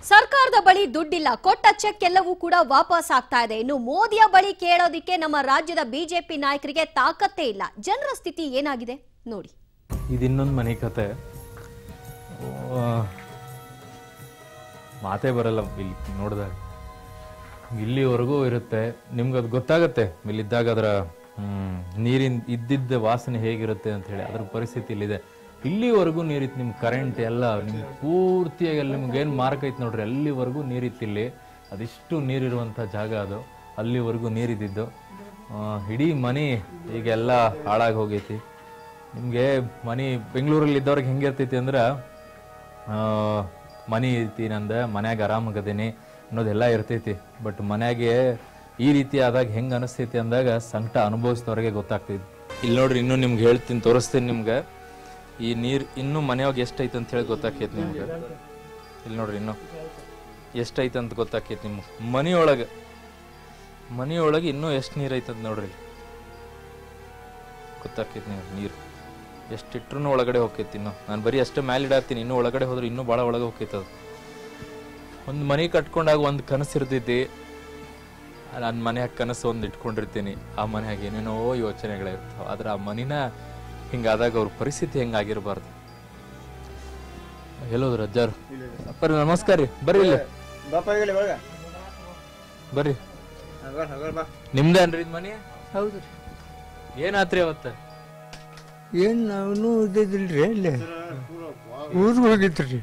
ಸರ್ಕಾರದ ಬಳಿ ದುಡ್ಡಿಲ್ಲ ಕೊಟ್ಟ ಚೆಕ್ ಎಲ್ಲವೂ ಕೂಡ ವಾಪಸ್ ಆಗ್ತಾ ಇದೆ ಇನ್ನು ಮೋದಿಯ ಬಳಿ ಕೇಳೋದಿಕ್ಕೆ ನಮ್ಮ ರಾಜ್ಯದ ಬಿಜೆಪಿ ನಾಯಕರಿಗೆ ತಾಕತ್ತೇ ಇಲ್ಲ ಜನರ ಸ್ಥಿತಿ ಏನಾಗಿದೆ ನೋಡಿ ಇದು ಇನ್ನೊಂದು ಮನೆ ಕತೆ ಆ, ಮಾತೇ ಬರಲ್ಲ ಇಲ್ಲಿ ನೋಡಿದಾಗ ಇಲ್ಲಿವರೆಗೂ ಇರುತ್ತೆ ನಿಮ್ಗೆ ಅದು ಗೊತ್ತಾಗತ್ತೆ ಇಲ್ಲಿದ್ದಾಗ ಅದರ ಹ್ಮ್, ನೀರಿನ ಇದ್ದಿದ್ದ ವಾಸನೆ ಹೇಗಿರುತ್ತೆ ಅಂತ ಹೇಳಿ ಅದ್ರ ಪರಿಸ್ಥಿತಿ ಇಲ್ಲಿದೆ ಇಲ್ಲಿವರೆಗೂ ನೀರಿತ್ತು ನಿಮ್ ಕರೆಂಟ್ ಎಲ್ಲ ನಿಮ್ ಪೂರ್ತಿಯಾಗಿ ಅಲ್ಲಿ ನಿಮ್ಗೆ ಏನು ಮಾರ್ಕ್ ಐತೆ ನೋಡ್ರಿ ಅಲ್ಲಿವರೆಗೂ ನೀರಿತ್ತು ಇಲ್ಲಿ ಅದಿಷ್ಟು ನೀರಿರುವಂಥ ಜಾಗ ಅದು ಅಲ್ಲಿವರೆಗೂ ನೀರಿದ್ದಿದ್ದು ಆ, ಇಡೀ ಮನೆ ಈಗೆಲ್ಲ ಹಾಳಾಗಿ ಹೋಗೈತಿ ನಿಮಗೆ ಮನೆ ಬೆಂಗಳೂರಲ್ಲಿ ಇದ್ದವ್ರಿಗೆ ಹೆಂಗಿರ್ತೈತಿ ಅಂದ್ರೆ ಆ, ಮನಿ ಐತಿ ನಂದ ಮನ್ಯಾಗ ಆರಾಮಾಗದೇನಿ ಅನ್ನೋದೆಲ್ಲ ಇರ್ತೈತಿ ಬಟ್ ಮನ್ಯಾಗೆ ಈ ರೀತಿ ಆದಾಗ ಹೆಂಗ್ ಅನಿಸ್ತೈತಿ ಅಂದಾಗ ಸಂಕಟ ಅನುಭವಿಸಿದವ್ರಿಗೆ ಗೊತ್ತಾಗ್ತೈತಿ ಇಲ್ಲಿ ನೋಡ್ರಿ ಇನ್ನೂ ನಿಮ್ಗೆ ಹೇಳ್ತೀನಿ ತೋರಿಸ್ತೀನಿ ನಿಮ್ಗೆ ಈ ನೀರ್ ಇನ್ನೂ ಮನೆಯೊಳಗೆ ಎಷ್ಟೈತೆ ಅಂತ ಹೇಳಿ ಗೊತ್ತಾಕೈತಿ ನಿಮ್ಗೆ ಇಲ್ಲಿ ನೋಡ್ರಿ ಇನ್ನೂ ಎಷ್ಟೈತೆ ಅಂತ ಗೊತ್ತಾಕೈತಿ ನಿಮ್ಗೆ ಮನಿಯೊಳಗೆ ಮನಿಯೊಳಗೆ ಇನ್ನೂ ಎಷ್ಟು ನೀರು ಐತಂತ ನೋಡ್ರಿ ಗೊತ್ತಾಕೈತಿ ನೀವು ನೀರು ಎಷ್ಟಿಟ್ರು ಒಳಗಡೆ ಹೋಗ್ತೈತಿ ಇನ್ನು ನಾನು ಬರೀ ಅಷ್ಟೇ ಮೇಲೆ ಇಡಾತೀನಿ ಇನ್ನೂ ಒಳಗಡೆ ಹೋದ್ರೆ ಇನ್ನೂ ಭಾಳ ಒಳಗೆ ಹೋಗ್ತೈತೆ ಅದು ಒಂದು ಮನೆ ಕಟ್ಕೊಂಡಾಗ ಒಂದು ಕನಸು ಇರ್ತೈತಿ ನಾನು ಮನ್ಯಾಗ ಕನಸು ಒಂದು ಇಟ್ಕೊಂಡಿರ್ತೀನಿ ಆ ಮನ್ಯಾಗ ಏನೇನೋ ಯೋಚನೆಗಳಿರ್ತಾವೆ ಆದ್ರೆ ಆ ಮನಿನ ಹಿಂಗಾದಾಗ ಅವ್ರ ಪರಿಸ್ಥಿತಿ ಹೆಂಗಾಗಿರ್ಬಾರ್ದು ಎಲ್ಲೋದ್ರು ಅಜ್ಜಾರು ಅಪ್ಪರ ನಮಸ್ಕಾರ ರೀ ಬರ್ರಿ ಇಲ್ಲಿ ಬಾಪ ಹೇಳಿ ಒಳಗ ಬರ್ರಿ ಹಗಲ್ ಹಗಲ್ ಬಾ ನಿಮ್ದೇನ್ರಿ ಇದ್ ಮನಿ ಹೌದು ಏನಾತ್ರಿ ಅವತ್ತ ಏನು ನಾವು ಇದ್ದಿದ್ದಿಲ್ರಿ ಅಲ್ಲಿ ಊರಿಗೆ ಹೋಗಿದ್ರಿ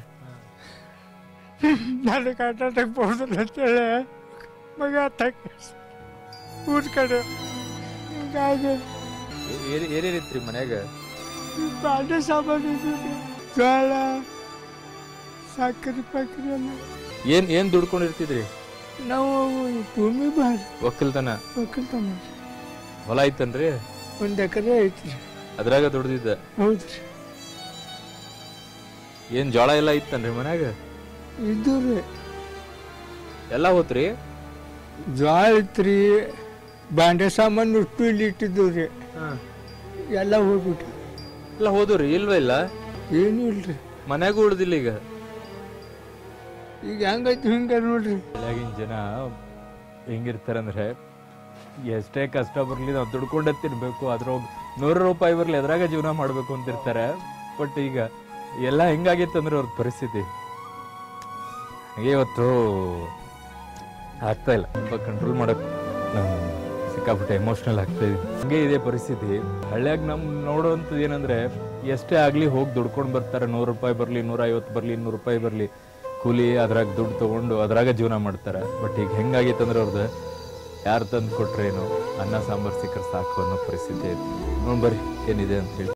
ನನಗೆ ಆಟಾಟಕ್ಕೆ ಹೋದ್ರೆ ಅಂತೇಳಿ ಮಗ ತಕ್ಕ ಊರ ಕಡೆ ಹಿಂಗಾಗಿ ಏನ್- ಏನೇನಿತ್ರಿ ಮನ್ಯಾಗ ಬಾಂಡೆ ಸಾಮಾನು ಇದ್ದಿದ್ದು ಜೋಳ ಸಕ್ಕರೆ ಪಕ್ಕರೆ ಎಲ್ಲ ಏನ್ ಏನ್ ದುಡ್ಕೊಂಡಿರ್ತಿದ್ರಿ ನಾವು ಭೂಮಿ ಬಾರಿ ಒಕ್ಕಲ್ತನ ಒಕ್ಕಲ್ತನ ಹೊಲ ಐತನ್ರಿ ಒಂದು ಎಕರೆ ಐತ್ರಿ ಅದ್ರಾಗ ದುಡ್ದಿದ್ದ ಹೌದ್ರಿ ಏನ್ ಜೋಳ ಎಲ್ಲ ಇತ್ತನ್ರಿ ಮನ್ಯಾಗ ಇದು ರೀ ಎಲ್ಲ ಹೋತ್ರಿ ಜೋಳ ಐತ್ರಿ ಬಾಂಡೆ ಸಾಮಾನು ಉಟ್ಟು ಇಲ್ಲಿ ಇಟ್ಟಿದ್ದು ರೀ ಎಲ್ಲ ಹೋಗ್ಬಿಟ್ಟು ಎಲ್ಲ ಹೋದ್ರಿ ಇಲ್ವ ಇಲ್ಲ ಏನೂ ಇಲ್ರಿ ಮನ್ಯಾಗೂ ಉಳ್ದಿಲ್ಲ ಈಗ ಈಗ ಹೆಂಗೈತಿ ಹಿಂಗ ನೋಡ್ರಿ ಇವಾಗಿನ ಜನ ಹೆಂಗಿರ್ತಾರಂದ್ರೆ ಎಷ್ಟೇ ಕಷ್ಟ ಬರ್ಲಿ ನಾವು ದುಡ್ಕೊಂಡೇ ತಿನ್ಬೇಕು ಅದ್ರೊಳಗೆ ನೂರು ರೂಪಾಯಿ ಬರ್ಲಿ ಅದ್ರಾಗ ಜೀವನ ಮಾಡ್ಬೇಕು ಅಂತಿರ್ತಾರೆ ಬಟ್ ಈಗ ಎಲ್ಲ ಹೆಂಗಾಗಿತ್ತು ಅಂದ್ರೆ ಅವ್ರ ಪರಿಸ್ಥಿತಿ ಹಾಗೆ ಇವತ್ತು ಆಗ್ತಾ ಇಲ್ಲ ಸ್ವಲ್ಪ ಕಂಟ್ರೋಲ್ ಮಾಡಕ್ ನಾನು ಸಿಕ್ಕಾಪಟ್ಟೆ ಎಮೋಷನಲ್ ಆಗ್ತಾ ಇದೀನಿ ಹಂಗೆ ಇದೆ ಪರಿಸ್ಥಿತಿ ಹಳ್ಳಿಯಾಗ ನಮ್ ನೋಡುವಂಥದ್ದು ಏನಂದ್ರೆ ಎಷ್ಟೇ ಆಗ್ಲಿ ಹೋಗಿ ದುಡ್ಕೊಂಡು ಬರ್ತಾರೆ ನೂರು ರೂಪಾಯಿ ಬರ್ಲಿ ನೂರ ಐವತ್ತು ಬರ್ಲಿ ಇನ್ನೂರು ರೂಪಾಯಿ ಬರ್ಲಿ ಕೂಲಿ ಅದ್ರಾಗ ದುಡ್ಡು ತಗೊಂಡು ಅದ್ರಾಗ ಜೀವನ ಮಾಡ್ತಾರೆ ಬಟ್ ಈಗ ಹೆಂಗಾಗಿತ್ತು ಅಂದ್ರೆ ಅವ್ರದ್ದು ಯಾರು ತಂದು ಕೊಟ್ರೇನು ಅನ್ನ ಸಾಂಬಾರ್ ಸಿಕ್ಕರೆ ಸಾಕು ಅನ್ನೋ ಪರಿಸ್ಥಿತಿ ಐತಿ ನೋಡ್ ಬರ್ರಿ ಏನಿದೆ ಅಂತ ಹೇಳಿ